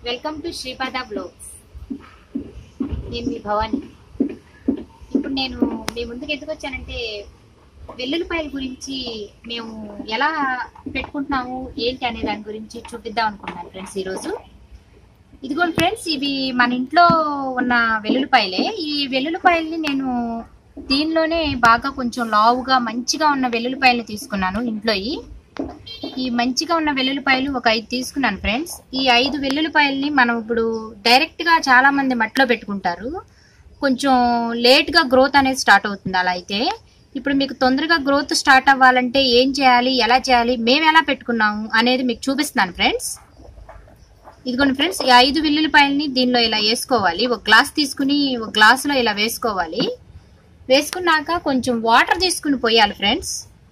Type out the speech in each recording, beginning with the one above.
welcome to Sripada blogs నేను మీ భవాని ఇప్పుడు నేను మీ ముందుకు ఎందుకు వచ్చానంటే వెల్లుల్లిపాయల గురించి మేము ఎలా పెట్టుకుంటున్నాము ఏంటి అనే దాని గురించి చూపిద్దాం అనుకున్నాను ఫ్రెండ్స్ ఈరోజు ఇదిగోండి ఫ్రెండ్స్ ఇవి మన ఇంట్లో ఉన్న వెల్లుల్లిపాయలే ఈ వెల్లుల్లిపాయల్ని నేను దీనిలోనే బాగా కొంచెం లావుగా మంచిగా ఉన్న వెల్లుల్లిపాయలు తీసుకున్నాను ఇంట్లో ఈ మంచిగా ఉన్న వెల్లుల్లిపాయలు ఒక ఐదు తీసుకున్నాను ఫ్రెండ్స్ ఈ ఐదు వెల్లుల్లిపాయల్ని మనం ఇప్పుడు డైరెక్ట్ గా చాలా మంది మట్లో పెట్టుకుంటారు కొంచెం లేట్ గా గ్రోత్ అనేది స్టార్ట్ అవుతుంది అలా అయితే ఇప్పుడు మీకు తొందరగా గ్రోత్ స్టార్ట్ అవ్వాలంటే ఏం చేయాలి ఎలా చేయాలి మేము ఎలా పెట్టుకున్నాము అనేది మీకు చూపిస్తున్నాను ఫ్రెండ్స్ ఇదిగోండి ఫ్రెండ్స్ ఈ ఐదు వెల్లుల్లిపాయలని దీనిలో ఇలా వేసుకోవాలి ఒక గ్లాస్ తీసుకుని ఒక గ్లాసులో ఇలా వేసుకోవాలి వేసుకున్నాక కొంచెం వాటర్ తీసుకుని పోయాలి ఫ్రెండ్స్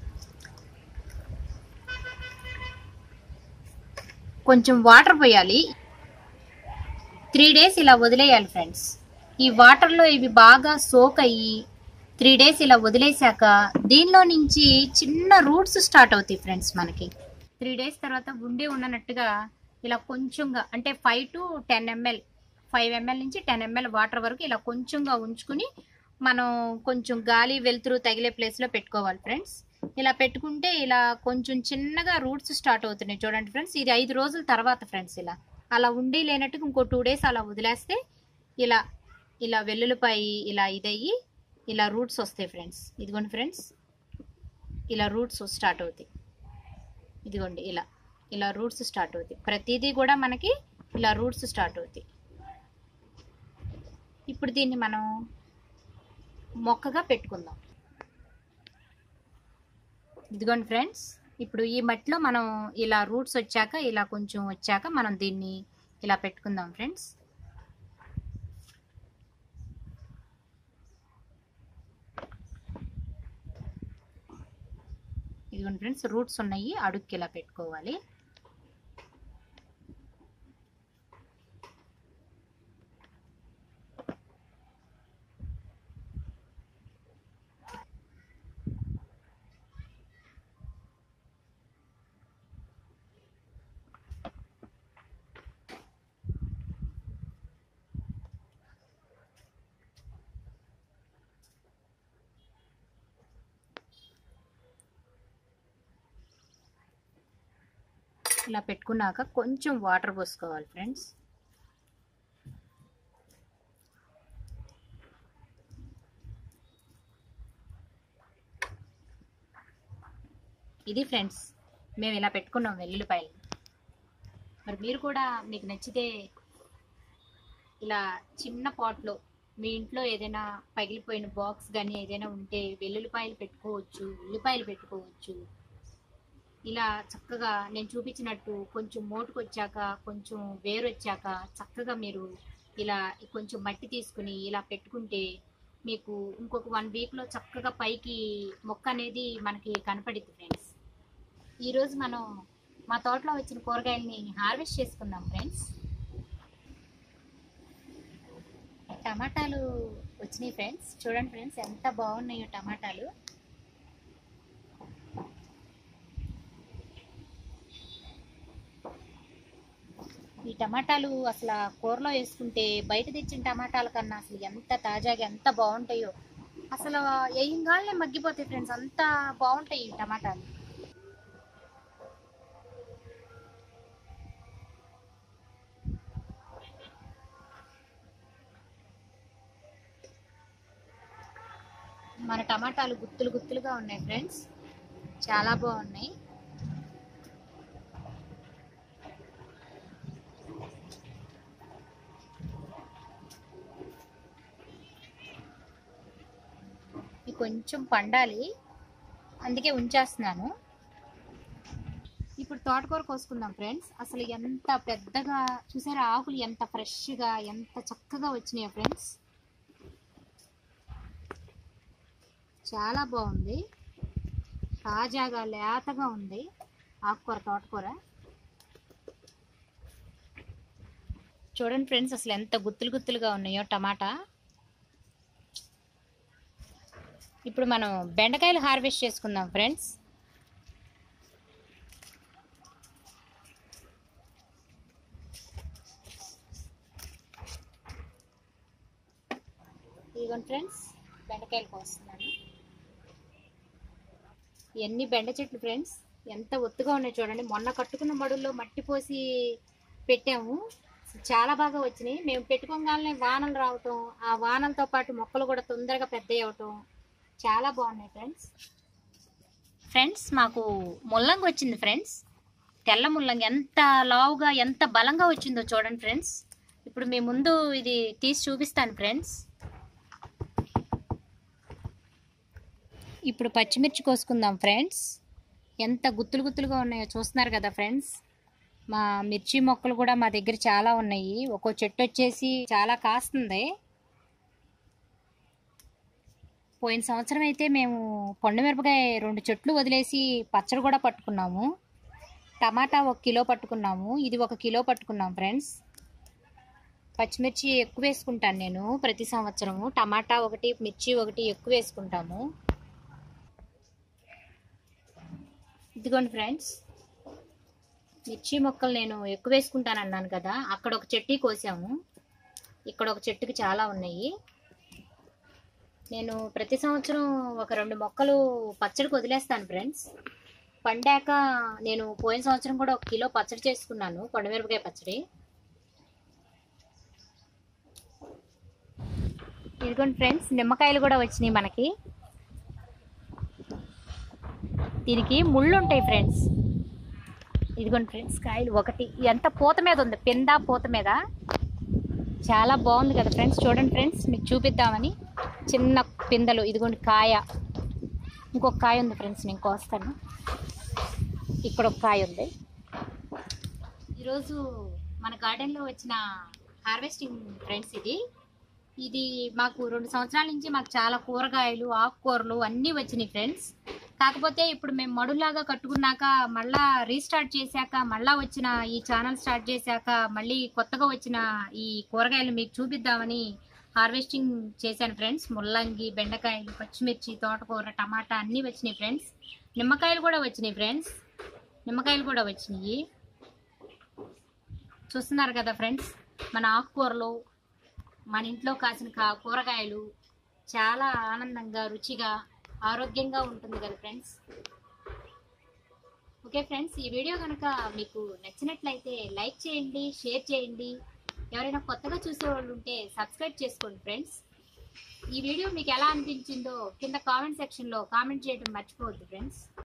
కొంచెం వాటర్ పోయాలి త్రీ డేస్ ఇలా వదిలేయాలి ఫ్రెండ్స్ ఈ వాటర్లో ఇవి బాగా సోక్ అయ్యి త్రీ డేస్ ఇలా వదిలేశాక దీనిలో నుంచి చిన్న రూట్స్ స్టార్ట్ అవుతాయి ఫ్రెండ్స్ మనకి త్రీ డేస్ తర్వాత ఉండే ఉన్నట్టుగా ఇలా కొంచెంగా అంటే five to ten ml five ml నుంచి టెన్ ఎంఎల్ వాటర్ వరకు ఇలా కొంచెంగా ఉంచుకుని మనం కొంచెం గాలి వెలుతురు తగిలే ప్లేస్లో పెట్టుకోవాలి ఫ్రెండ్స్ ఇలా పెట్టుకుంటే ఇలా కొంచెం చిన్నగా రూట్స్ స్టార్ట్ అవుతున్నాయి చూడండి ఫ్రెండ్స్ ఇది ఐదు రోజుల తర్వాత ఫ్రెండ్స్ ఇలా అలా ఉండి లేనట్టుగా ఇంకో టూ డేస్ అలా వదిలేస్తే ఇలా ఇలా వెల్లుల్లిపాయి ఇలా ఇదయ్యి ఇలా రూట్స్ వస్తాయి ఫ్రెండ్స్ ఇదిగోండి ఫ్రెండ్స్ ఇలా రూట్స్ స్టార్ట్ అవుతాయి ఇదిగోండి ఇలా ఇలా రూట్స్ స్టార్ట్ అవుతాయి ప్రతిదీ కూడా మనకి ఇలా రూట్స్ స్టార్ట్ అవుతాయి ఇప్పుడు దీన్ని మనం మొక్కగా పెట్టుకుందాం ఇదిగోండి ఫ్రెండ్స్ ఇప్పుడు ఈ మట్టిలో మనం ఇలా రూట్స్ వచ్చాక ఇలా కొంచెం వచ్చాక మనం దీన్ని ఇలా పెట్టుకుందాం ఫ్రెండ్స్ ఇదిగోండి ఫ్రెండ్స్ రూట్స్ ఉన్నాయి అడుక్కి ఇలా పెట్టుకోవాలి ఇలా పెట్టుకున్నాక కొంచెం వాటర్ పోసుకోవాలి ఫ్రెండ్స్ ఇది ఫ్రెండ్స్ మేము ఇలా పెట్టుకున్నాం వెల్లుల్లిపాయలు మరి మీరు కూడా మీకు నచ్చితే ఇలా చిన్న పాట్లో మీ ఇంట్లో ఏదైనా పగిలిపోయిన బాక్స్ కానీ ఏదైనా ఉంటే వెల్లుల్లిపాయలు పెట్టుకోవచ్చు ఉల్లిపాయలు పెట్టుకోవచ్చు ఇలా చక్కగా నేను చూపించినట్టు కొంచెం మోటుకు వచ్చాక కొంచెం వేరు వచ్చాక చక్కగా మీరు ఇలా కొంచెం మట్టి తీసుకుని ఇలా పెట్టుకుంటే మీకు ఇంకొక వన్ వీక్లో చక్కగా పైకి మొక్క అనేది మనకి కనపడిద్ది ఫ్రెండ్స్ ఈరోజు మనం మా తోటలో వచ్చిన కూరగాయల్ని హార్వెస్ట్ చేసుకుందాం ఫ్రెండ్స్ టమాటాలు వచ్చినాయి ఫ్రెండ్స్ చూడండి ఫ్రెండ్స్ ఎంత బాగున్నాయో టమాటాలు ఈ టమాటాలు అసలు కూరలో వేసుకుంటే బయట తెచ్చిన టమాటాల కన్నా అసలు ఎంత తాజాగా ఎంత బాగుంటాయో అసలు వేయంగానే మగ్గిపోతాయి ఫ్రెండ్స్ అంత బాగుంటాయి ఈ టమాటాలు మన టమాటాలు గుత్తులు గుత్తులుగా ఉన్నాయి ఫ్రెండ్స్ చాలా బాగున్నాయి ఇవి కొంచెం పండాలి అందుకే ఉంచేస్తున్నాను ఇప్పుడు తోటకూర కోసుకుందాం ఫ్రెండ్స్ అసలు ఎంత పెద్దగా చూసారా ఆకులు ఎంత ఫ్రెష్గా ఎంత చక్కగా వచ్చినాయో ఫ్రెండ్స్ చాలా బాగుంది తాజాగా లేతగా ఉంది ఆకుకూర తోటకూర చూడండి ఫ్రెండ్స్ అసలు ఎంత గుత్తులు గుత్తులుగా ఉన్నాయో టమాటా ఇప్పుడు మనం బెండకాయలు హార్వెస్ట్ చేసుకుందాం ఫ్రెండ్స్ ఇదిగోండి ఫ్రెండ్స్ బెండకాయలు కోస్తున్నాను ఇవన్నీ బెండ చెట్లు ఫ్రెండ్స్ ఎంత ఒత్తుగా ఉన్నాయి చూడండి మొన్న కట్టుకున్న మడుల్లో మట్టి పోసి పెట్టాము చాలా బాగా వచ్చినాయి మేము పెట్టుకోగానే వానలు రావటం ఆ వానలతో పాటు మొక్కలు కూడా తొందరగా పెద్ద అవ్వటం చాలా బాగున్నాయి ఫ్రెండ్స్ ఫ్రెండ్స్ మాకు ముల్లంగి వచ్చింది ఫ్రెండ్స్ తెల్ల ముల్లంగి ఎంత లావుగా ఎంత బలంగా వచ్చిందో చూడండి ఫ్రెండ్స్ ఇప్పుడు మీ ముందు ఇది తీసి చూపిస్తాను ఫ్రెండ్స్ ఇప్పుడు పచ్చిమిర్చి కోసుకుందాం ఫ్రెండ్స్ ఎంత గుత్తులు గుత్తులుగా ఉన్నాయో చూస్తున్నారు కదా ఫ్రెండ్స్ మా మిర్చి మొక్కలు కూడా మా దగ్గర చాలా ఉన్నాయి ఒక్కో చెట్టు వచ్చేసి చాలా కాస్తుంది పోయిన సంవత్సరం అయితే మేము పండు మిరపకాయ రెండు చెట్లు వదిలేసి పచ్చడి కూడా పట్టుకున్నాము టమాటా ఒక కిలో పట్టుకున్నాము ఇది ఒక కిలో పట్టుకున్నాం ఫ్రెండ్స్ పచ్చిమిర్చి ఎక్కువ వేసుకుంటాను నేను ప్రతి సంవత్సరము టమాటా ఒకటి మిర్చి ఒకటి ఎక్కువ వేసుకుంటాము ఇదిగోండి ఫ్రెండ్స్ మిర్చి మొక్కలు నేను ఎక్కువ వేసుకుంటాను అన్నాను కదా అక్కడ ఒక చెట్టు కోసాము ఇక్కడ ఒక చెట్టుకి చాలా ఉన్నాయి నేను ప్రతి సంవత్సరం ఒక రెండు మొక్కలు పచ్చడికి వదిలేస్తాను ఫ్రెండ్స్ పండాక నేను పోయిన సంవత్సరం కూడా ఒక కిలో పచ్చడి చేసుకున్నాను పండుమిరపకాయ పచ్చడి ఇదిగోండి ఫ్రెండ్స్ నిమ్మకాయలు కూడా వచ్చినాయి మనకి దీనికి ముళ్ళు ఉంటాయి ఫ్రెండ్స్ ఇదిగోండి ఫ్రెండ్స్ కాయలు ఒకటి ఎంత పూత మీద ఉంది పింద పూత మీద చాలా బాగుంది కదా ఫ్రెండ్స్ చూడండి ఫ్రెండ్స్ మీకు చూపిద్దామని చిన్న పిందలు ఇదిగోండి కాయ ఇంకొక కాయ ఉంది ఫ్రెండ్స్ నేను కోస్తాను ఇక్కడ ఒక కాయ ఉంది ఈరోజు మన గార్డెన్లో వచ్చిన హార్వెస్టింగ్ ఫ్రెండ్స్ ఇది ఇది మాకు రెండు సంవత్సరాల నుంచి మాకు చాలా కూరగాయలు ఆకుకూరలు అన్నీ వచ్చినాయి ఫ్రెండ్స్ కాకపోతే ఇప్పుడు మేము మడులాగా కట్టుకున్నాక మళ్ళా రీస్టార్ట్ చేశాక మళ్ళా వచ్చిన ఈ ఛానల్ స్టార్ట్ చేశాక మళ్ళీ కొత్తగా వచ్చిన ఈ కూరగాయలు మీకు చూపిద్దామని హార్వెస్టింగ్ చేశాను ఫ్రెండ్స్ ముల్లంగి బెండకాయలు పచ్చిమిర్చి తోటకూర టమాటా అన్నీ వచ్చినాయి ఫ్రెండ్స్ నిమ్మకాయలు కూడా వచ్చినాయి ఫ్రెండ్స్ నిమ్మకాయలు కూడా వచ్చినాయి చూస్తున్నారు కదా ఫ్రెండ్స్ మన ఆకుకూరలు మన ఇంట్లో కాసిన కా- కూరగాయలు చాలా ఆనందంగా రుచిగా ఆరోగ్యంగా ఉంటుంది కదా ఫ్రెండ్స్ ఓకే ఫ్రెండ్స్ ఈ వీడియో కనుక మీకు నచ్చినట్లయితే లైక్ చేయండి షేర్ చేయండి ఎవరైనా కొత్తగా చూసే వాళ్ళు ఉంటే సబ్స్క్రైబ్ చేసుకోండి ఫ్రెండ్స్ ఈ వీడియో మీకు ఎలా అనిపించిందో కింద కామెంట్ సెక్షన్లో కామెంట్ చేయడం మర్చిపోవద్దు ఫ్రెండ్స్